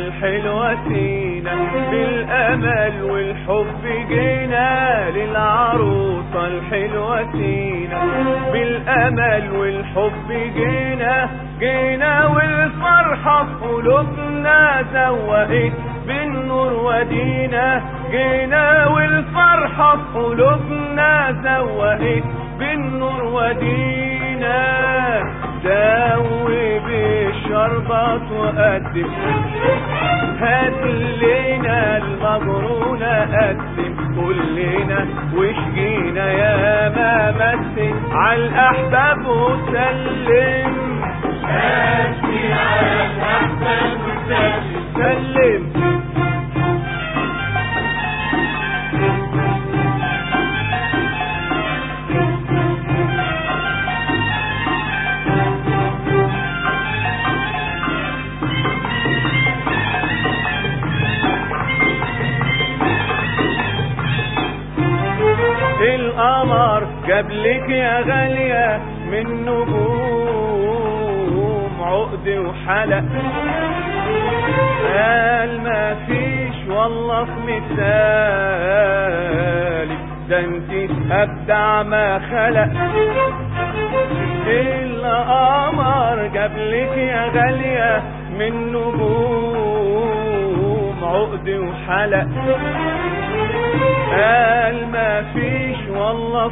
الحلوة سينا بالأمل والحب جينا للعروسة الحلوة سينا بالأمل والحب جينا جينا والفرحة في قلوبنا زوقت بالنور ودينا جينا والفرحة في قلوبنا زوقت بالنور ودينا داوي بالشربات وقدم هات لنا المجرونة قدم كلنا وشجينا يا ما مسي على الأحباب وسلم ماشي على الأحباب وسلم سلم القمر جابلك يا غالية من نجوم عقد وحلق قال ما فيش والله في مثالك ده انت ابدع ما خلق القمر جابلك يا غالية من نجوم عقد وحلق قال ما فيش والله في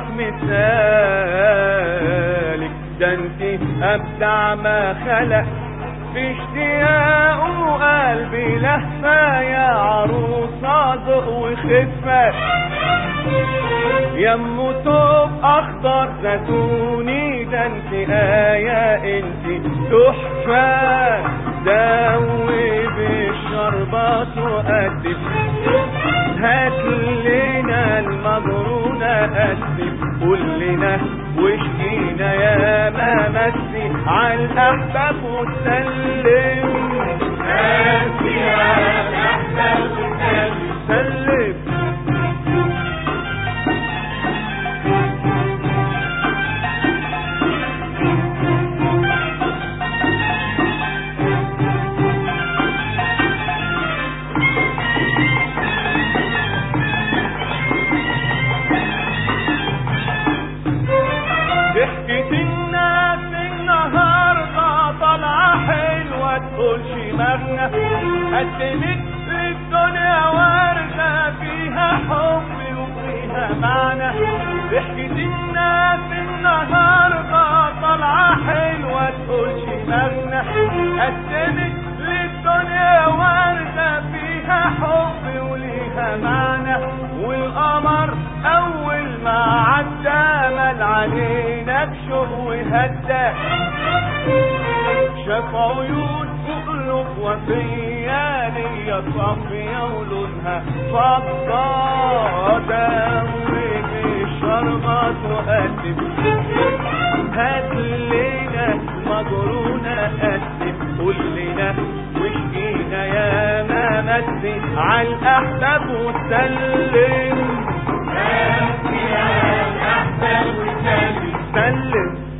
مثالك ده انت ابدع ما خلق في اشتياق وقلبي لهفة يا عروسة ذوق وخفة يمو توب اخضر زيتوني ده انت آية انت تحفة دوي بالشربات وقدم هات لنا المجرونة قدم كلنا وشكينا يا ما مسي على الأحباب وسلم ماشي على الأحباب وسلم سلم ضحكة الناس النهاردة طالعة حلوة تقولش مغنى قدمت للدنيا وردة فيها حب وفيها معنى ضحكة الناس النهاردة طالعة حلوة تقولش مغنى قدمت للدنيا وردة فيها حب وليها معنى والقمر أول ما عدى مل علينا بشوق وهدى شاف عيون وقلوب وفية ليا صافية ولونها فضة داوي بالشربات وقدم هات لنا مجرونة قدم كلنا وشجينا يا ما مسي على الأحباب وسلم ماشي على الأحباب وسلم سلم